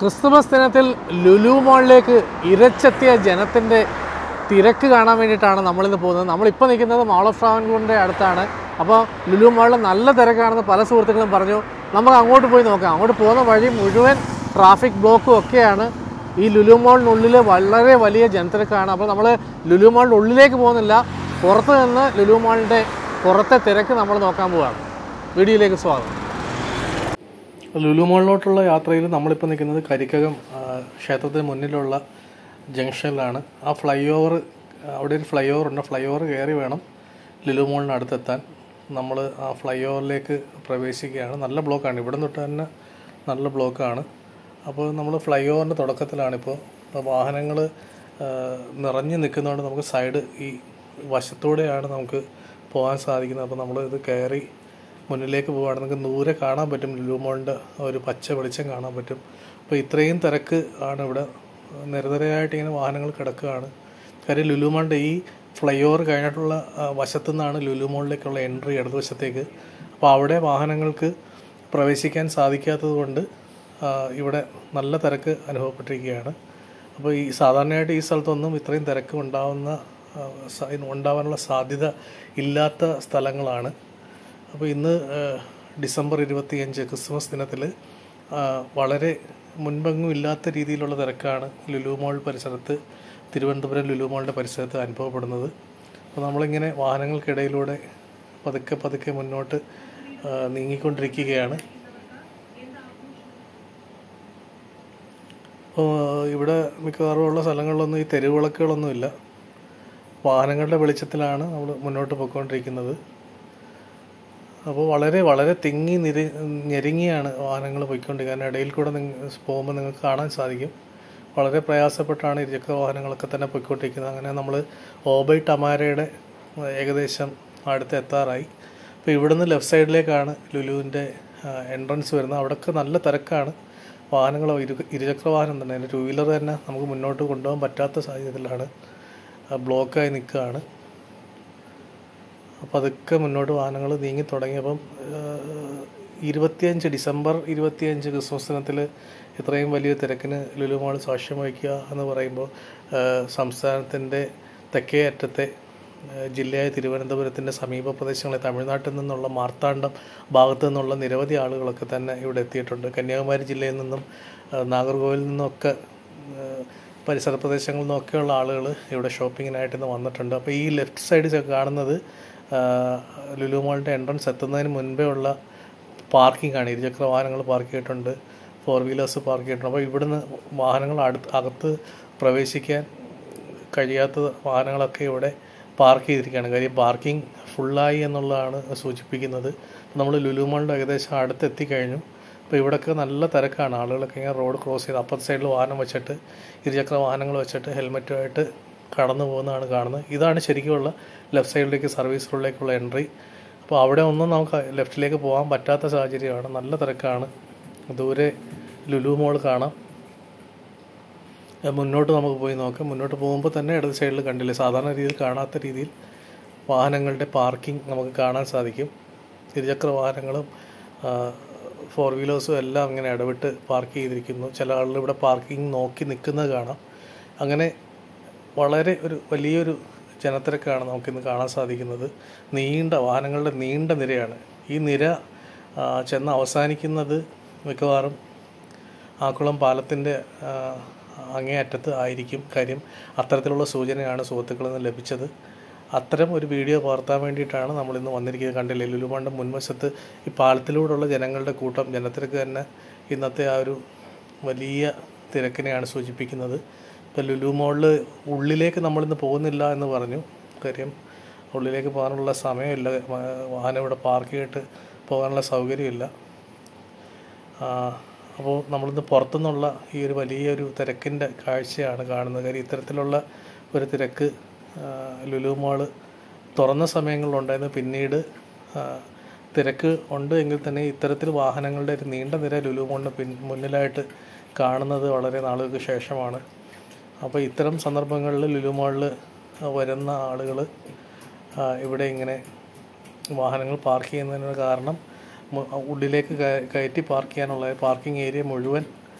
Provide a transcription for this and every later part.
Christmas ദിനത്തിൽ ലുലു മോളിലേക്ക് ഇരച്ചെത്തിയ ജനത്തിൻ്റെ തിരക്ക് കാണാൻ വേണ്ടിയിട്ടാണ് നമ്മളിന്ന് പോകുന്നത് നമ്മളിപ്പോൾ നിൽക്കുന്നത് മാൾ ഓഫ് ട്രാവൻകൂറിൻ്റെ അടുത്താണ് അപ്പോൾ ലുലു മോളിൽ നല്ല തിരക്കാണെന്ന് പല സുഹൃത്തുക്കളും പറഞ്ഞു നമുക്ക് അങ്ങോട്ട് പോയി നോക്കാം അങ്ങോട്ട് പോകുന്ന വഴി മുഴുവൻ ട്രാഫിക് ബ്ലോക്കും ഒക്കെയാണ് ഈ ലുലു മോളിനുള്ളിൽ വളരെ വലിയ ജനത്തിരക്കാണ് അപ്പോൾ നമ്മൾ ലുലു മോളിൻ്റെ ഉള്ളിലേക്ക് പോകുന്നില്ല പുറത്ത് നിന്ന് ലുലു മോളിൻ്റെ പുറത്തെ തിരക്ക് നമ്മൾ നോക്കാൻ പോവുകയാണ് വീഡിയോയിലേക്ക് സ്വാഗതം ലുലു മോളിലോട്ടുള്ള യാത്രയിൽ നമ്മളിപ്പോൾ നിൽക്കുന്നത് കരിക്കകം ആ, ക്ഷേത്രത്തിന് മുന്നിലുള്ള ജംഗ്ഷനിലാണ് ആ ഫ്ലൈ ഓവർ അവിടെ ഒരു ഫ്ലൈ ഓവർ ഉണ്ട് ഫ്ലൈ ഓവർ കയറി വേണം ലുലു മോളിന് അടുത്തെത്താൻ നമ്മൾ ആ ഫ്ലൈ ഓവറിലേക്ക് പ്രവേശിക്കുകയാണ് നല്ല ബ്ലോക്കാണ് ഇവിടെ തൊട്ട് തന്നെ നല്ല ബ്ലോക്കാണ് അപ്പോൾ നമ്മൾ ഫ്ലൈ ഓവറിൻ്റെ തുടക്കത്തിലാണിപ്പോൾ വാഹനങ്ങൾ നിറഞ്ഞു നിൽക്കുന്നതുകൊണ്ട് നമുക്ക് സൈഡ് ഈ വശത്തൂടെയാണ് നമുക്ക് പോകാൻ സാധിക്കുന്നത് അപ്പോൾ നമ്മൾ ഇത് കയറി മുന്നിലേക്ക് പോവുകയാണെങ്കിൽ നമുക്ക് ദൂരെ കാണാൻ പറ്റും ലുലു മോളിൻ്റെ ഒരു പച്ച വെളിച്ചം കാണാൻ പറ്റും അപ്പോൾ ഇത്രയും തിരക്ക് ആണ് ഇവിടെ നിരനിരയായിട്ട് ഇങ്ങനെ വാഹനങ്ങൾ കിടക്കുകയാണ് കാര്യം ലുലു മോളിൻ്റെ ഈ ഫ്ലൈ ഓവർ കഴിഞ്ഞിട്ടുള്ള ആ, വശത്തു നിന്നാണ് ലുലു മോളിലേക്കുള്ള എൻട്രി ഇടതുവശത്തേക്ക് അപ്പോൾ അവിടെ വാഹനങ്ങൾക്ക് പ്രവേശിക്കാൻ സാധിക്കാത്തത് കൊണ്ട് ആ, ഇവിടെ നല്ല തിരക്ക് അനുഭവപ്പെട്ടിരിക്കുകയാണ് അപ്പോൾ ഈ സാധാരണയായിട്ട് ഈ സ്ഥലത്തൊന്നും ഇത്രയും തിരക്ക് ഉണ്ടാവുന്ന ആ, സ- ഉണ്ടാവാനുള്ള സാധ്യത ഇല്ലാത്ത സ്ഥലങ്ങളാണ് അപ്പോൾ ഇന്ന് ആ, ഡിസംബർ ഇരുപത്തിയഞ്ച് ക്രിസ്മസ് ദിനത്തിൽ വളരെ മുൻപെങ്ങും ഇല്ലാത്ത രീതിയിലുള്ള തിരക്കാണ് ലുലു മോൾ പരിസരത്ത് തിരുവനന്തപുരം ലുലു മോളിൻ്റെ പരിസരത്ത് അനുഭവപ്പെടുന്നത് അപ്പോൾ നമ്മളിങ്ങനെ വാഹനങ്ങൾക്കിടയിലൂടെ പതുക്കെ പതുക്കെ മുന്നോട്ട് ആ, നീങ്ങിക്കൊണ്ടിരിക്കുകയാണ് അപ്പോൾ ഇവിടെ മിക്കവാറും ഉള്ള സ്ഥലങ്ങളിലൊന്നും ഈ തെരുവിളക്കുകളൊന്നുമില്ല വാഹനങ്ങളുടെ വെളിച്ചത്തിലാണ് നമ്മൾ മുന്നോട്ട് പോയിക്കൊണ്ടിരിക്കുന്നത് അപ്പോൾ വളരെ വളരെ തിങ്ങി നിര ഞെരുങ്ങിയാണ് വാഹനങ്ങൾ പോയിക്കൊണ്ടിരിക്കുന്നത് ഇടയിൽ കൂടെ നിങ്ങൾ പോകുമ്പോൾ നിങ്ങൾക്ക് കാണാൻ സാധിക്കും വളരെ പ്രയാസപ്പെട്ടാണ് ഇരുചക്ര വാഹനങ്ങളൊക്കെ തന്നെ പോയിക്കൊണ്ടിരിക്കുന്നത് അങ്ങനെ നമ്മൾ ഓബൈ ടമാരയുടെ ഏകദേശം അടുത്ത് എത്താറായി അപ്പോൾ ഇവിടുന്ന് ലെഫ്റ്റ് സൈഡിലേക്കാണ് ലുലുവിൻ്റെ എൻട്രൻസ് വരുന്നത് അവിടെയൊക്കെ നല്ല തിരക്കാണ് വാഹനങ്ങൾ ഇരു ഇരുചക്ര വാഹനം തന്നെ അതിൻ്റെ ടൂ വീലർ തന്നെ നമുക്ക് മുന്നോട്ട് കൊണ്ടുപോകാൻ പറ്റാത്ത സാഹചര്യത്തിലാണ് ബ്ലോക്കായി നിൽക്കുകയാണ് അപ്പോൾ അതൊക്കെ മുന്നോട്ട് വാഹനങ്ങൾ നീങ്ങി തുടങ്ങിയപ്പം ഇരുപത്തിയഞ്ച് ഡിസംബർ ഇരുപത്തിയഞ്ച് ക്രിസ്മസ് ദിനത്തിൽ ഇത്രയും വലിയ തിരക്കിന് ലുലു മാൾ സാക്ഷ്യം വഹിക്കുക എന്ന് പറയുമ്പോൾ ആ, സംസ്ഥാനത്തിൻ്റെ തെക്കേ അറ്റത്തെ ആ, ജില്ലയായ തിരുവനന്തപുരത്തിൻ്റെ സമീപ പ്രദേശങ്ങളെ തമിഴ്നാട്ടിൽ നിന്നുള്ള മാർത്താണ്ഡം ഭാഗത്തു നിന്നുള്ള നിരവധി ആളുകളൊക്കെ തന്നെ ഇവിടെ എത്തിയിട്ടുണ്ട് കന്യാകുമാരി ജില്ലയിൽ നിന്നും ആ, നാഗർകോവിലിൽ നിന്നൊക്കെ ആ, പരിസര പ്രദേശങ്ങളിൽ നിന്നൊക്കെയുള്ള ആളുകൾ ഇവിടെ ഷോപ്പിങ്ങിനായിട്ട് ഇന്ന് വന്നിട്ടുണ്ട് അപ്പോൾ ഈ ലെഫ്റ്റ് സൈഡ് കാണുന്നത് ആ, ലുലു മോളിൻ്റെ എൻട്രൻസ് എത്തുന്നതിന് മുൻപേ ഉള്ള പാർക്കിംഗ് ആണ് ഇരുചക്ര വാഹനങ്ങൾ പാർക്ക് ചെയ്തിട്ടുണ്ട് ഫോർ വീലേഴ്സ് പാർക്ക് ചെയ്തിട്ടുണ്ട് അപ്പോൾ ഇവിടുന്ന് വാഹനങ്ങൾ അടുത്ത് അകത്ത് പ്രവേശിക്കാൻ കഴിയാത്ത വാഹനങ്ങളൊക്കെ ഇവിടെ പാർക്ക് ചെയ്തിരിക്കുകയാണ് കാര്യം പാർക്കിംഗ് ഫുള്ളായി എന്നുള്ളതാണ് സൂചിപ്പിക്കുന്നത് നമ്മൾ ലുലു മോളിൻ്റെ ഏകദേശം അടുത്ത് എത്തിക്കഴിഞ്ഞു അപ്പോൾ ഇവിടെയൊക്കെ നല്ല തിരക്കാണ് ആളുകളൊക്കെ ഇങ്ങനെ റോഡ് ക്രോസ് ചെയ്ത് അപ്പുറത്തെ സൈഡിൽ വാഹനം വെച്ചിട്ട് ഇരുചക്ര വാഹനങ്ങൾ വെച്ചിട്ട് ഹെൽമെറ്റുമായിട്ട് കടന്നു പോകുന്നതാണ് കാണുന്നത് ഇതാണ് ശരിക്കുമുള്ള ലെഫ്റ്റ് സൈഡിലേക്ക് സർവീസ് റോഡിലേക്കുള്ള എൻട്രി അപ്പോൾ അവിടെ ഒന്നും നമുക്ക് ലെഫ്റ്റിലേക്ക് പോകാൻ പറ്റാത്ത സാഹചര്യമാണ് നല്ല തിരക്കാണ് ദൂരെ ലുലു മോൾ കാണാം അത് മുന്നോട്ട് നമുക്ക് പോയി നോക്കാം മുന്നോട്ട് പോകുമ്പോൾ തന്നെ ഇടത് സൈഡിൽ കണ്ടില്ലേ സാധാരണ രീതിയിൽ കാണാത്ത രീതിയിൽ വാഹനങ്ങളുടെ പാർക്കിംഗ് നമുക്ക് കാണാൻ സാധിക്കും ഇരുചക്ര വാഹനങ്ങളും ഫോർ വീലേഴ്സും എല്ലാം അങ്ങനെ ഇടവിട്ട് പാർക്ക് ചെയ്തിരിക്കുന്നു ചില ആളുകൾ ഇവിടെ പാർക്കിംഗ് നോക്കി നിൽക്കുന്നത് കാണാം അങ്ങനെ വളരെ ഒരു വലിയൊരു ജനത്തിരക്കാണ് നമുക്കിന്ന് കാണാൻ സാധിക്കുന്നത് നീണ്ട വാഹനങ്ങളുടെ നീണ്ട നിരയാണ് ഈ നിര ആ, ചെന്ന് അവസാനിക്കുന്നത് മിക്കവാറും ആക്കുളം പാലത്തിൻ്റെ അങ്ങേയറ്റത്ത് ആയിരിക്കും കാര്യം അത്തരത്തിലുള്ള സൂചനയാണ് സുഹൃത്തുക്കളിൽ നിന്ന് ലഭിച്ചത് അത്തരം ഒരു വീഡിയോ പകർത്താൻ വേണ്ടിയിട്ടാണ് നമ്മളിന്ന് വന്നിരിക്കുന്നത് കണ്ടില്ലേ ലുലുമാണ്ട് മുൻവശത്ത് ഈ പാലത്തിലൂടെയുള്ള ജനങ്ങളുടെ കൂട്ടം ജനത്തിരക്ക് തന്നെ ഇന്നത്തെ ആ ഒരു വലിയ തിരക്കിനെയാണ് സൂചിപ്പിക്കുന്നത് ഇപ്പോൾ ലുലു മോളിൽ ഉള്ളിലേക്ക് നമ്മളിന്ന് പോകുന്നില്ല എന്ന് പറഞ്ഞു കാര്യം ഉള്ളിലേക്ക് പോകാനുള്ള സമയമില്ല വാ- വാഹനം ഇവിടെ പാർക്ക് ചെയ്തിട്ട് പോകാനുള്ള സൗകര്യമില്ല ആ, അപ്പോൾ നമ്മളിന്ന് പുറത്തുനിന്നുള്ള ഈ ഒരു വലിയൊരു തിരക്കിൻ്റെ കാഴ്ചയാണ് കാണുന്നത് കാര്യം ഇത്തരത്തിലുള്ള ഒരു തിരക്ക് ആ, ലുലു മോള് തുറന്ന സമയങ്ങളിലുണ്ടായിരുന്നു പിന്നീട് ആ, തിരക്ക് ഉണ്ട് എങ്കിൽ തന്നെ ഇത്തരത്തിൽ വാഹനങ്ങളുടെ ഒരു നീണ്ട നിര ലുലു മോളിന് പിൻ മുന്നിലായിട്ട് കാണുന്നത് വളരെ നാളുകൾക്ക് ശേഷമാണ് അപ്പോൾ ഇത്തരം സന്ദർഭങ്ങളിൽ ലുലു മോളിൽ വരുന്ന ആളുകൾ ഇവിടെ ഇങ്ങനെ വാഹനങ്ങൾ പാർക്ക് ചെയ്യുന്നതിന് കാരണം മു- ഉള്ളിലേക്ക് കയ- കയറ്റി പാർക്ക് ചെയ്യാനുള്ള പാർക്കിംഗ് ഏരിയ മുഴുവൻ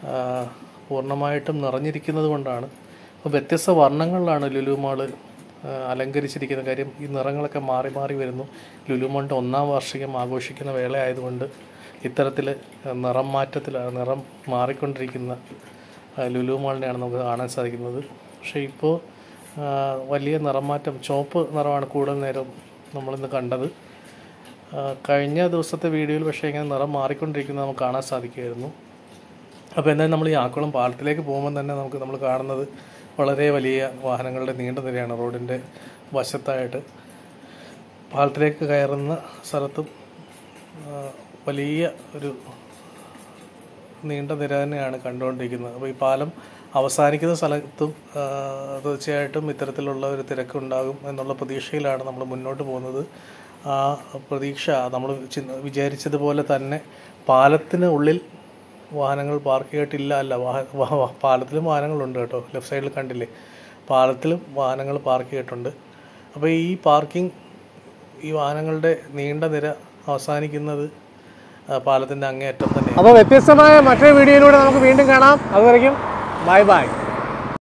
ആ, പൂർണ്ണമായിട്ടും നിറഞ്ഞിരിക്കുന്നത് കൊണ്ടാണ് അപ്പോൾ വ്യത്യസ്ത വർണ്ണങ്ങളിലാണ് ലുലു മാള് ആ, അലങ്കരിച്ചിരിക്കുന്ന കാര്യം ഈ നിറങ്ങളൊക്കെ മാറി മാറി വരുന്നു ലുലു മാളിൻ്റെ ഒന്നാം വാർഷികം ആഘോഷിക്കുന്ന വേള ആയതുകൊണ്ട് ഇത്തരത്തിൽ നിറം മാറ്റത്തിലാണ് നിറം മാറിക്കൊണ്ടിരിക്കുന്ന ആ, ലുലു മാളിനെയാണ് നമുക്ക് കാണാൻ സാധിക്കുന്നത് പക്ഷേ ഇപ്പോൾ ആ, വലിയ നിറമാറ്റം ചുവപ്പ് നിറമാണ് കൂടുതൽ നേരം നമ്മളിന്ന് കണ്ടത് ആ, കഴിഞ്ഞ ദിവസത്തെ വീഡിയോയിൽ പക്ഷേ ഇങ്ങനെ നിറം മാറിക്കൊണ്ടിരിക്കുന്നത് നമുക്ക് കാണാൻ സാധിക്കുമായിരുന്നു അപ്പോൾ എന്തായാലും നമ്മൾ ഈ ആക്കുളം പാലത്തിലേക്ക് പോകുമ്പോൾ തന്നെ നമുക്ക് നമ്മൾ കാണുന്നത് വളരെ വലിയ വാഹനങ്ങളുടെ നീണ്ട നിരയാണ് റോഡിൻ്റെ വശത്തായിട്ട് പാലത്തിലേക്ക് കയറുന്ന സ്ഥലത്തും ആ, വലിയ ഒരു നീണ്ട നിര തന്നെയാണ് കണ്ടുകൊണ്ടിരിക്കുന്നത് അപ്പോൾ ഈ പാലം അവസാനിക്കുന്ന സ്ഥലത്തും ആ, തീർച്ചയായിട്ടും ഇത്തരത്തിലുള്ള ഒരു തിരക്കുണ്ടാകും എന്നുള്ള പ്രതീക്ഷയിലാണ് നമ്മൾ മുന്നോട്ട് പോകുന്നത് ആ പ്രതീക്ഷ നമ്മൾ ചി- വിചാരിച്ചതുപോലെ തന്നെ പാലത്തിന് ഉള്ളിൽ വാഹനങ്ങൾ പാർക്ക് ചെയ്തിട്ടില്ല അല്ല വാഹ- വാ- വാ- പാലത്തിലും വാഹനങ്ങളുണ്ട് കേട്ടോ ലെഫ്റ്റ് സൈഡിൽ കണ്ടില്ലേ പാലത്തിലും വാഹനങ്ങൾ പാർക്ക് ചെയ്തിട്ടുണ്ട് അപ്പോൾ ഈ പാർക്കിംഗ് ഈ വാഹനങ്ങളുടെ നീണ്ട നിര അവസാനിക്കുന്നത് ആ, പാലത്തിൻ്റെ അങ്ങേയറ്റം തന്നെ അപ്പോൾ വ്യത്യസ്തമായ മറ്റൊരു വീഡിയോയിലൂടെ നമുക്ക് വീണ്ടും കാണാം അതുവരെയ്ക്കും ബൈ ബൈ